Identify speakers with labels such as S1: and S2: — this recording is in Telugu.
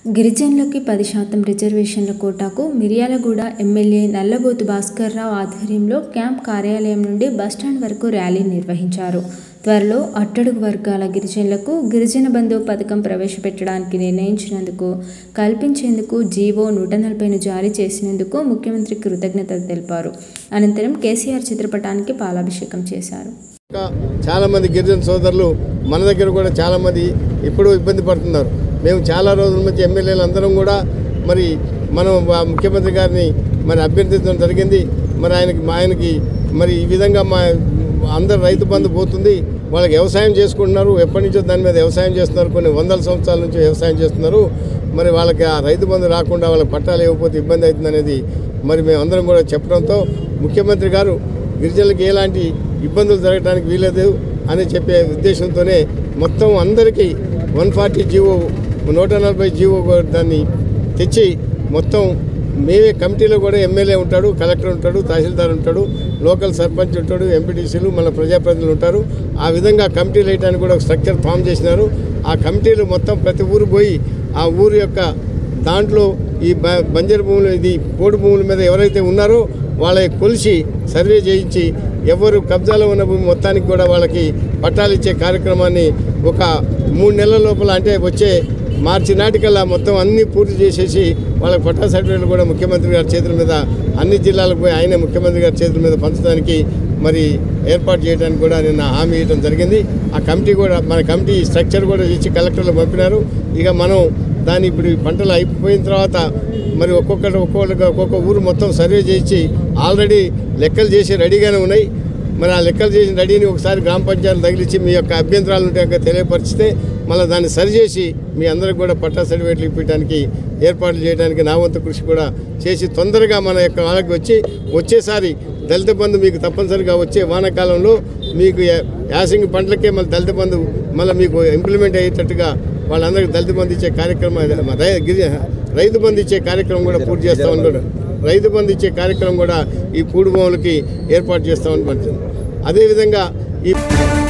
S1: గిరిజనులకి పది శాతం రిజర్వేషన్ల కోటాకు మిర్యాలగూడ ఎమ్మెల్యే నల్లబోతు భాస్కర్రావు ఆధ్వర్యంలో క్యాంప్ కార్యాలయం నుండి బస్టాండ్ వరకు ర్యాలీ నిర్వహించారు త్వరలో అట్టడుగు వర్గాల గిరిజనులకు గిరిజన బంధు పథకం ప్రవేశపెట్టడానికి నిర్ణయించినందుకు కల్పించేందుకు జీవో నూట నలభైను జారీ చేసినందుకు ముఖ్యమంత్రి కృతజ్ఞతలు తెలిపారు అనంతరం కేసీఆర్ చిత్రపటానికి పాలాభిషేకం చేశారు
S2: ఇంకా చాలామంది గిరిజన సోదరులు మన దగ్గర కూడా చాలామంది ఇప్పుడు ఇబ్బంది పడుతున్నారు మేము చాలా రోజుల నుంచి ఎమ్మెల్యేలు అందరం కూడా మరి మనం ఆ ముఖ్యమంత్రి గారిని మరి అభ్యర్థించడం జరిగింది మరి ఆయనకి మా ఆయనకి మరి ఈ విధంగా మా అందరు రైతు బంధు పోతుంది వాళ్ళకి వ్యవసాయం చేసుకుంటున్నారు ఎప్పటి నుంచో దాని మీద వ్యవసాయం చేస్తున్నారు కొన్ని వందల సంవత్సరాల నుంచి వ్యవసాయం చేస్తున్నారు మరి వాళ్ళకి ఆ రైతు బంధు రాకుండా వాళ్ళకి పట్టాలు ఇవ్వకపోతే ఇబ్బంది అవుతుంది అనేది మరి మేము అందరం కూడా చెప్పడంతో ముఖ్యమంత్రి గారు గిరిజనులకు ఎలాంటి ఇబ్బందులు జరగడానికి వీలేదు అని చెప్పే ఉద్దేశంతోనే మొత్తం అందరికీ వన్ ఫార్టీ జీవో నూట నలభై జీవో కూడా దాన్ని తెచ్చి మొత్తం మేమే కమిటీలో కూడా ఎమ్మెల్యే ఉంటాడు కలెక్టర్ ఉంటాడు తహసీల్దార్ ఉంటాడు లోకల్ సర్పంచ్ ఉంటాడు ఎంపీటీసీలు మన ప్రజాప్రతినిధులు ఉంటారు ఆ విధంగా కమిటీలు వేయడానికి కూడా ఒక స్ట్రక్చర్ ఫామ్ చేసినారు ఆ కమిటీలు మొత్తం ప్రతి ఊరు పోయి ఆ ఊరు యొక్క దాంట్లో ఈ బ- బంజరు భూములు ఇది పోడు భూముల మీద ఎవరైతే ఉన్నారో వాళ్ళకి కొలిసి సర్వే చేయించి ఎవరు కబ్జాలో ఉన్న భూమి మొత్తానికి కూడా వాళ్ళకి పట్టాలు ఇచ్చే కార్యక్రమాన్ని ఒక మూడు నెలల లోపల అంటే వచ్చే మార్చి నాటికల్లా మొత్తం అన్నీ పూర్తి చేసేసి వాళ్ళకి పట్టా సర్టిఫికేట్లు కూడా ముఖ్యమంత్రి గారి చేతుల మీద అన్ని జిల్లాలకు పోయి ఆయనే ముఖ్యమంత్రి గారి చేతుల మీద పంచడానికి మరి ఏర్పాటు చేయడానికి కూడా నిన్న హామీ ఇవ్వడం జరిగింది ఆ కమిటీ కూడా మన కమిటీ స్ట్రక్చర్ కూడా ఇచ్చి కలెక్టర్లు పంపినారు ఇక మనం దాన్ని ఇప్పుడు ఈ పంటలు అయిపోయిన తర్వాత మరి ఒక్కొక్కటి ఒక్కొక్కటి ఒక్కొక్క ఊరు మొత్తం సర్వే చేసి ఆల్రెడీ లెక్కలు చేసి రెడీగానే ఉన్నాయి మరి ఆ లెక్కలు చేసిన రెడీని ఒకసారి గ్రామ పంచాయతీలు తగిలించి మీ యొక్క అభ్యంతరాలు ఉంటే కనుక తెలియపరిస్తే మళ్ళీ దాన్ని సరిచేసి మీ అందరికి కూడా పట్టా సర్టిఫికేట్లు ఇప్పించడానికి ఏర్పాట్లు చేయడానికి నా వంతు కృషి కూడా చేసి తొందరగా మన యొక్క వాళ్ళకి వచ్చి వచ్చేసారి దళిత బంధు మీకు తప్పనిసరిగా వచ్చే వానాకాలంలో మీకు యా- యాసంగి పంటలకే మళ్ళీ దళిత బంధు మళ్ళీ మీకు ఇంప్లిమెంట్ అయ్యేటట్టుగా వాళ్ళందరికీ దళిత బంధు ఇచ్చే కార్యక్రమం రై- గిరి- రైతు బంధు ఇచ్చే కార్యక్రమం కూడా పూర్తి చేస్తామని కూడా రైతు బంధు ఇచ్చే కార్యక్రమం కూడా ఈ పూడి భూములకి ఏర్పాటు చేస్తామని పడుతుంది అదేవిధంగా ఈ